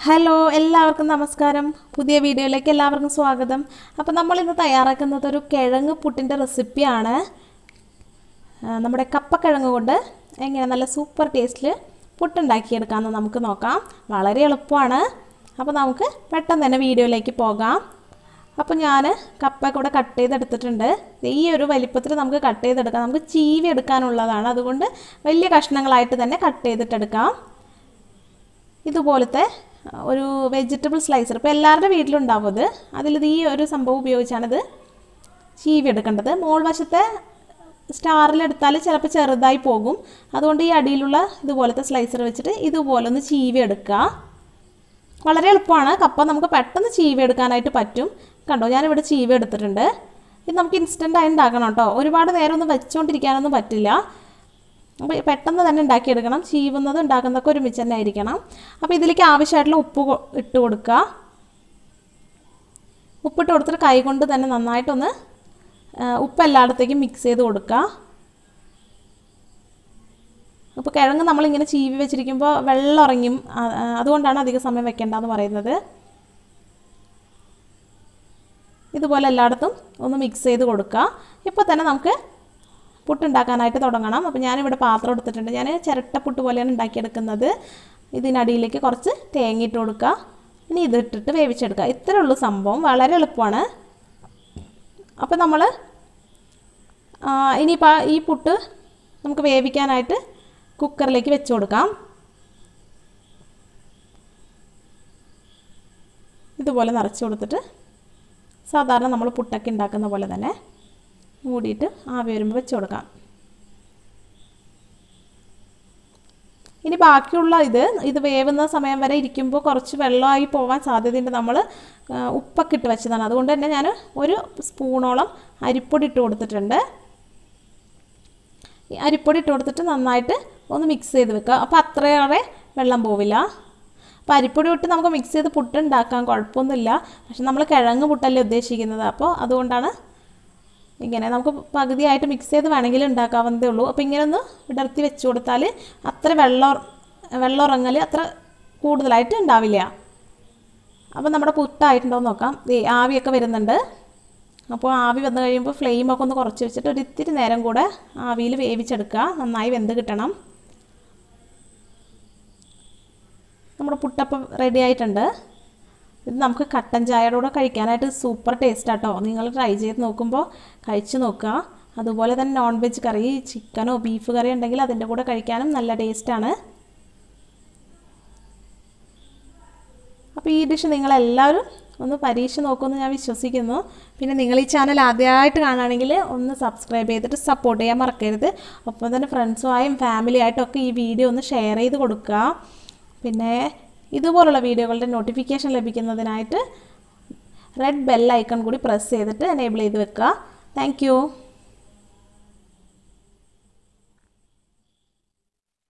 hello എല്ലാവർക്കും നമസ്കാരം പുതിയ വീഡിയോയിലേക്ക് എല്ലാവർക്കും സ്വാഗതം അപ്പോൾ നമ്മൾ ഇന്ന് തയ്യാറാക്കുന്നത് ഒരു കിഴങ്ങ് പുട്ടിൻ്റെ റെസിപ്പിയാണ് ആ, നമ്മുടെ കപ്പക്കിഴങ്ങ് കൊണ്ട് എങ്ങനെ നല്ല സൂപ്പർ ടേസ്റ്റിൽ പുട്ടുണ്ടാക്കിയെടുക്കാമെന്ന് നമുക്ക് നോക്കാം വളരെ എളുപ്പമാണ് അപ്പോൾ നമുക്ക് പെട്ടെന്ന് തന്നെ വീഡിയോയിലേക്ക് പോകാം അപ്പോൾ ഞാൻ കപ്പ കൂടെ കട്ട് ചെയ്തെടുത്തിട്ടുണ്ട് ഈ ഒരു വലിപ്പത്തിൽ നമുക്ക് കട്ട് ചെയ്തെടുക്കാം നമുക്ക് ചീവി എടുക്കാനുള്ളതാണ് അതുകൊണ്ട് വലിയ കഷ്ണങ്ങളായിട്ട് തന്നെ കട്ട് ചെയ്തിട്ടെടുക്കാം ഇതുപോലത്തെ ഒരു വെജിറ്റബിൾ സ്ലൈസർ ഇപ്പോൾ എല്ലാവരുടെ വീട്ടിലുണ്ടാവും അത് അതിലിത് ഈ ഒരു സംഭവം ഉപയോഗിച്ചാണിത് ചീവി എടുക്കേണ്ടത് മോൾ വശത്തെ സ്റ്റാറിലെടുത്താൽ ചിലപ്പോൾ ചെറുതായി പോകും അതുകൊണ്ട് ഈ അടിയിലുള്ള ഇതുപോലത്തെ സ്ലൈസർ വെച്ചിട്ട് ഇതുപോലെ ഒന്ന് ചീവി എടുക്കുക വളരെ എളുപ്പമാണ് കപ്പ നമുക്ക് പെട്ടെന്ന് ചീവി എടുക്കാനായിട്ട് പറ്റും കണ്ടോ ഞാനിവിടെ ചീവി എടുത്തിട്ടുണ്ട് ഇത് നമുക്ക് ഇൻസ്റ്റൻ്റ് ആയി ഉണ്ടാക്കണം കേട്ടോ ഒരുപാട് നേരം ഒന്നും വെച്ചുകൊണ്ടിരിക്കാനൊന്നും പറ്റില്ല അപ്പോൾ പെട്ടെന്ന് തന്നെ ഉണ്ടാക്കിയെടുക്കണം ചീവുന്നത് ഉണ്ടാക്കുന്നതൊക്കെ ഒരുമിച്ച് തന്നെ ആയിരിക്കണം അപ്പോൾ ഇതിലേക്ക് ആവശ്യമായിട്ടുള്ള ഉപ്പ് കൊ- ഇട്ട് കൊടുക്കുക ഉപ്പിട്ട് കൊടുത്തിട്ട് കൈ കൊണ്ട് തന്നെ നന്നായിട്ടൊന്ന് ആ, ഉപ്പ് എല്ലായിടത്തേക്കും മിക്സ് ചെയ്ത് കൊടുക്കുക അപ്പോൾ കിഴങ്ങ് നമ്മളിങ്ങനെ ചീവി വെച്ചിരിക്കുമ്പോൾ വെള്ളം ഇറങ്ങും ആ, ആ, അതുകൊണ്ടാണ് അധിക സമയം വെക്കേണ്ടതെന്ന് പറയുന്നത് ഇതുപോലെ എല്ലായിടത്തും ഒന്ന് മിക്സ് ചെയ്ത് കൊടുക്കുക ഇപ്പോൾ തന്നെ നമുക്ക് പുട്ടുണ്ടാക്കാനായിട്ട് തുടങ്ങണം അപ്പോൾ ഞാനിവിടെ പാത്രം എടുത്തിട്ടുണ്ട് ഞാൻ ചിരട്ടപ്പുട്ട് പോലെയാണ് ഉണ്ടാക്കിയെടുക്കുന്നത് ഇതിനടിയിലേക്ക് കുറച്ച് തേങ്ങ ഇട്ട് കൊടുക്കുക ഇനി ഇതിട്ടിട്ട് വേവിച്ചെടുക്കുക ഇത്രേ ഉള്ളൂ സംഭവം വളരെ എളുപ്പമാണ് അപ്പോൾ നമ്മൾ ഇനിയിപ്പോൾ ഈ പുട്ട് നമുക്ക് വേവിക്കാനായിട്ട് കുക്കറിലേക്ക് വെച്ച് കൊടുക്കാം ഇതുപോലെ നിറച്ച് കൊടുത്തിട്ട് സാധാരണ നമ്മൾ പുട്ടൊക്കെ ഉണ്ടാക്കുന്ന പോലെ തന്നെ മൂടിയിട്ട് ആവി വരുമ്പോൾ വെച്ച് കൊടുക്കാം ഇനി ബാക്കിയുള്ള ഇത് ഇത് വേവുന്ന സമയം വരെ ഇരിക്കുമ്പോൾ കുറച്ച് വെള്ളമായി പോകാൻ സാധ്യതയുണ്ട് നമ്മൾ ഉപ്പൊക്കെ ഇട്ട് വെച്ചതാണ് അതുകൊണ്ട് തന്നെ ഞാൻ ഒരു സ്പൂണോളം അരിപ്പൊടി ഇട്ട് കൊടുത്തിട്ടുണ്ട് ഈ അരിപ്പൊടി ഇട്ട് കൊടുത്തിട്ട് നന്നായിട്ട് ഒന്ന് മിക്സ് ചെയ്ത് വെക്കുക അപ്പോൾ അത്രയേറെ വെള്ളം പോവില്ല അപ്പോൾ അരിപ്പൊടി ഇട്ട് നമുക്ക് മിക്സ് ചെയ്ത് പുട്ട് ഉണ്ടാക്കാം കുഴപ്പമൊന്നുമില്ല പക്ഷെ നമ്മൾ കിഴങ്ങ് പുട്ടല്ലേ ഉദ്ദേശിക്കുന്നത് അപ്പോൾ അതുകൊണ്ടാണ് ഇങ്ങനെ നമുക്ക് പകുതിയായിട്ട് മിക്സ് ചെയ്ത് വേണമെങ്കിൽ ഉണ്ടാക്കാവുന്നതേ ഉള്ളൂ അപ്പോൾ ഇങ്ങനെ ഒന്ന് വിടർത്തി വെച്ച് കൊടുത്താൽ അത്ര വെള്ളം വെള്ളം ഇറങ്ങൽ അത്ര കൂടുതലായിട്ട് ഉണ്ടാവില്ല അപ്പോൾ നമ്മുടെ പുട്ടായിട്ടുണ്ടോ എന്ന് നോക്കാം ദേ ആവിയൊക്കെ വരുന്നുണ്ട് അപ്പോൾ ആവി വന്നു കഴിയുമ്പോൾ ഫ്ലെയിമൊക്കെ ഒന്ന് കുറച്ച് വെച്ചിട്ട് ഒരു ഇത്തിരി നേരം കൂടെ ആവിയിൽ വേവിച്ചെടുക്കുക നന്നായി വെന്ത് കിട്ടണം നമ്മുടെ പുട്ടപ്പം റെഡി ആയിട്ടുണ്ട് ഇത് നമുക്ക് കട്ടൻ ചായയുടെ കൂടെ കഴിക്കാനായിട്ട് സൂപ്പർ ടേസ്റ്റ് ആട്ടോ നിങ്ങൾ ട്രൈ ചെയ്ത് നോക്കുമ്പോൾ കഴിച്ച് നോക്കുക അതുപോലെ തന്നെ നോൺ വെജ് കറി ചിക്കനോ ബീഫ് കറി ഉണ്ടെങ്കിൽ അതിൻ്റെ കൂടെ കഴിക്കാനും നല്ല ടേസ്റ്റാണ് അപ്പോൾ ഈ ഡിഷ് നിങ്ങളെല്ലാവരും ഒന്ന് പരീക്ഷ നോക്കുമെന്ന് ഞാൻ വിശ്വസിക്കുന്നു പിന്നെ നിങ്ങൾ ഈ ചാനൽ ആദ്യമായിട്ട് കാണുകയാണെങ്കിൽ ഒന്ന് സബ്സ്ക്രൈബ് ചെയ്തിട്ട് സപ്പോർട്ട് ചെയ്യാൻ മറക്കരുത് ഒപ്പം തന്നെ ഫ്രണ്ട്സുമായും ഫാമിലിയായിട്ടും ഒക്കെ ഈ വീഡിയോ ഒന്ന് ഷെയർ ചെയ്ത് കൊടുക്കുക പിന്നെ ഇതുപോലുള്ള വീഡിയോകളുടെ നോട്ടിഫിക്കേഷൻ ലഭിക്കുന്നതിനായിട്ട് റെഡ് ബെൽ ഐക്കൺ കൂടി പ്രസ് ചെയ്തിട്ട് എനേബിൾ ചെയ്ത് വെക്കുക താങ്ക്